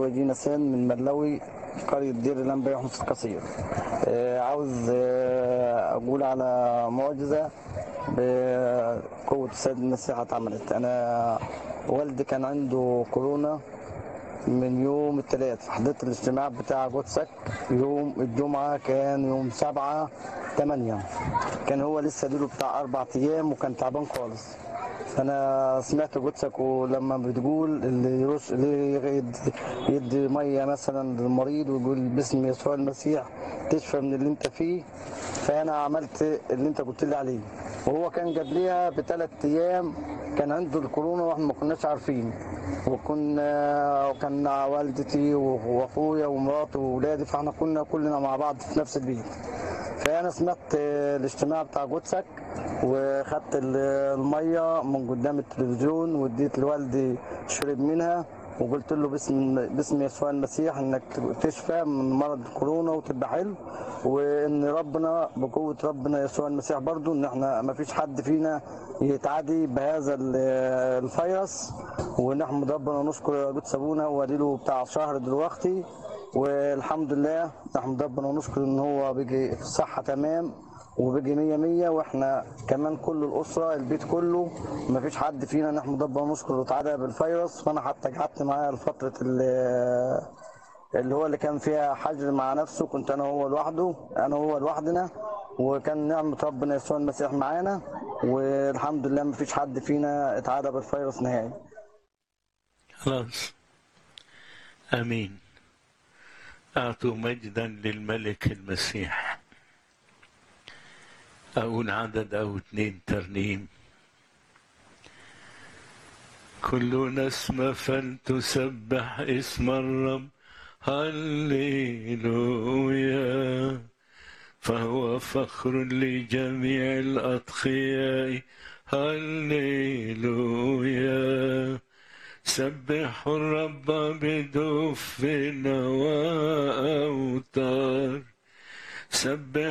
دينا سان من ملاوي قرية دير الأنبا يحمص القصير آه، عاوز آه، أقول على معجزة بقوة السيد المسيح اتعملت أنا والدي كان عنده كورونا من يوم الثلاث حضرت الاجتماع بتاع جوتسك يوم الجمعة كان يوم سبعة تمانية كان هو لسه ديله بتاع أربع أيام وكان تعبان خالص فأنا سمعت جوتسك ولما بتقول اللي يرش اللي يدي, يدي مية مثلا للمريض ويقول باسم يسوع المسيح تشفى من اللي أنت فيه فأنا عملت اللي أنت قلت لي عليه وهو كان قبليها بثلاث أيام كان عنده الكورونا واحنا ما كناش عارفين وكنا وكان والدتي واخويا ومراتي واولادي فاحنا كنا كلنا مع بعض في نفس البيت فانا سمعت الاجتماع بتاع جوتسك وخدت الميه من قدام التلفزيون واديت لوالدي شرب منها وقلت له باسم باسم يسوع المسيح انك تشفى من مرض الكورونا وتبقى حلو وان ربنا بقوه ربنا يسوع المسيح برضو ان احنا ما فيش حد فينا يتعدي بهذا ال- الفيروس ونحمد ربنا ونشكر قدس ابونا واديله بتاع شهر دلوقتي والحمد لله نحمد ربنا ونشكر ان هو بيجي في الصحه تمام وبيجي 100 100 واحنا كمان كل الاسره البيت كله ما فيش حد فينا نحمد ربنا ونشكر اتعدى بالفيروس وانا حتى قعدت معاه لفتره ال- اللي هو اللي كان فيها حجر مع نفسه كنت انا هو لوحده انا هو لوحدنا وكان نعمة ربنا يسوع المسيح معانا والحمد لله ما فيش حد فينا اتعدى بالفيروس نهائي خلاص امين اعطوا مجدا للملك المسيح اقول عدد او اتنين ترنيم كلنا اسم فلتسبح اسم الرب هللويا فهو فخر لجميع الأتقياء هللويا سبحوا الرب بدف وأوتار سبح